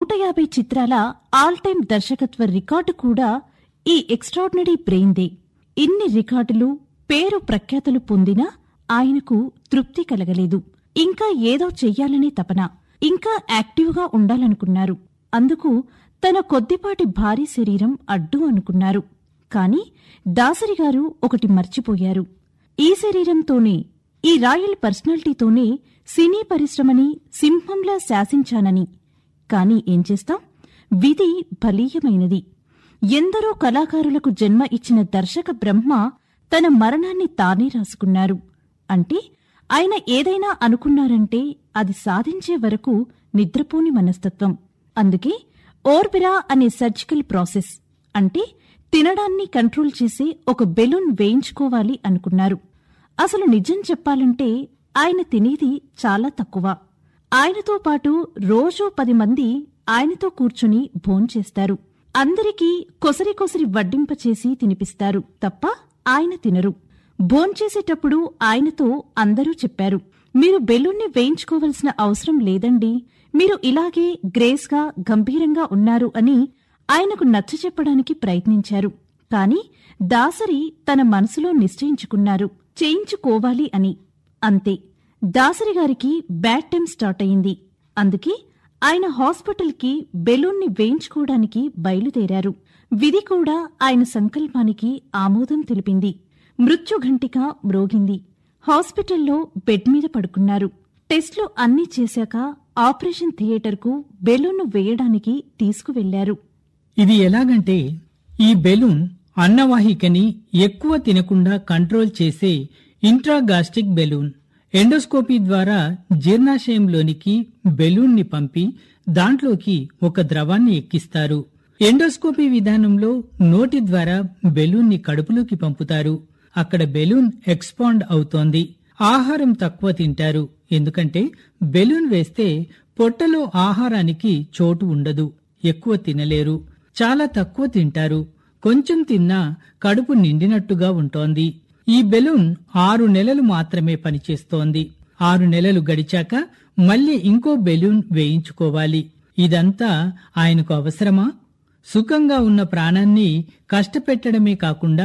నూట యాభై చిత్రాల ఆల్ టైమ్ దర్శకత్వ రికార్డు కూడా ఈ ఎక్స్ట్రాడినరీ బ్రెయిన్దే ఇన్ని రికార్డులు పేరు ప్రఖ్యాతులు పొందినా ఆయనకు తృప్తి కలగలేదు ఇంకా ఏదో చెయ్యాలనే తపన ఇంకా యాక్టివ్గా ఉండాలనుకున్నారు అందుకు తన కొద్దిపాటి భారీ శరీరం అడ్డు అనుకున్నారు కాని దాసరి గారు ఒకటి మర్చిపోయారు ఈ శరీరంతోనే ఈ రాయల్ పర్సనాలిటీతోనే సినీ పరిశ్రమని సింహంలా శాసించానని కాని ఏం చేస్తాం విధి బలీయమైనది ఎందరో కళాకారులకు జన్మ ఇచ్చిన దర్శక బ్రహ్మ తన మరణాన్ని తానే రాసుకున్నారు అంటే ఆయన ఏదైనా అనుకున్నారంటే అది సాధించే వరకు నిద్రపోని మనస్తత్వం అందుకే ఓర్బిరా అనే సర్జికల్ ప్రాసెస్ అంటే తినడాన్ని కంట్రోల్ చేసే ఒక బెలూన్ వేయించుకోవాలి అనుకున్నారు అసలు నిజం చెప్పాలంటే ఆయన తినేది చాలా తక్కువ ఆయనతో పాటు రోజూ పది మంది ఆయనతో కూర్చుని భోంచేస్తారు అందరికీ కొసరి కొసరి వడ్డింపచేసి తినిపిస్తారు తప్ప ఆయన తినరు భోంచేసేటప్పుడు ఆయనతో అందరూ చెప్పారు మీరు బెలూన్ని వేయించుకోవలసిన అవసరం లేదండి మీరు ఇలాగే గ్రేస్గా గంభీరంగా ఉన్నారు అని ఆయనకు నచ్చచెప్పడానికి ప్రయత్నించారు కాని దాసరి తన మనసులో నిశ్చయించుకున్నారు చేయించుకోవాలి అని అంతే దాసరి గారికి బ్యాడ్ టైం స్టార్ట్ అయింది అందుకే ఆయన హాస్పిటల్కి బెలూన్ని వేయించుకోవడానికి బయలుదేరారు విధి కూడా ఆయన సంకల్పానికి ఆమోదం తెలిపింది మృత్యుఘంటిక మ్రోగింది హాస్పిటల్లో బెడ్ మీద పడుకున్నారు టెస్ట్లు అన్నీ చేశాక ఆపరేషన్ థియేటర్కు బెలూన్ను వేయడానికి తీసుకువెళ్లారు ఇది ఎలాగంటే ఈ బెలూన్ అన్నవాహికని ఎక్కువ తినకుండా కంట్రోల్ చేసే ఇంట్రాగాస్టిక్ బెలూన్ ఎండోస్కోపీ ద్వారా జీర్ణాశయంలోనికి బెలూన్ని పంపి దాంట్లోకి ఒక ద్రవాన్ని ఎక్కిస్తారు ఎండోస్కోపీ విధానంలో నోటి ద్వారా బెలూన్ని కడుపులోకి పంపుతారు అక్కడ బెలూన్ ఎక్స్పాండ్ అవుతోంది ఆహారం తక్కువ తింటారు ఎందుకంటే బెలూన్ వేస్తే పొట్టలో ఆహారానికి చోటు ఉండదు ఎక్కువ తినలేరు చాలా తక్కువ తింటారు కొంచెం తిన్నా కడుపు నిండినట్టుగా ఉంటోంది ఈ బెలూన్ ఆరు నెలలు మాత్రమే పనిచేస్తోంది ఆరు నెలలు గడిచాక మళ్ళీ ఇంకో బెలూన్ వేయించుకోవాలి ఇదంతా ఆయనకు అవసరమా సుఖంగా ఉన్న ప్రాణాన్ని కష్టపెట్టడమే కాకుండా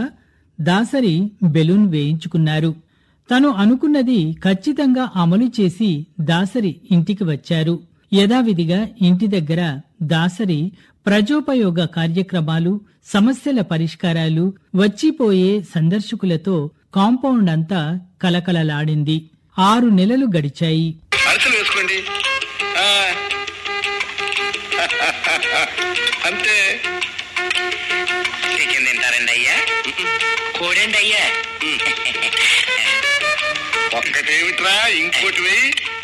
దాసరి బెలూన్ వేయించుకున్నారు తను అనుకున్నది ఖచ్చితంగా అమలు చేసి దాసరి ఇంటికి వచ్చారు యథావిధిగా ఇంటి దగ్గర దాసరి ప్రజోపయోగ కార్యక్రమాలు సమస్యల పరిష్కారాలు వచ్చిపోయే సందర్శకులతో కాంపౌండ్ అంతా కలకలలాడింది ఆరు నెలలు గడిచాయి అరసలు వేసుకోండి ఆ. అంతే చికెన్ తింటారండి అయ్యా కోడండి అయ్యా ఒక్కటేమిట్రా ఇంకోటి వెయ్యి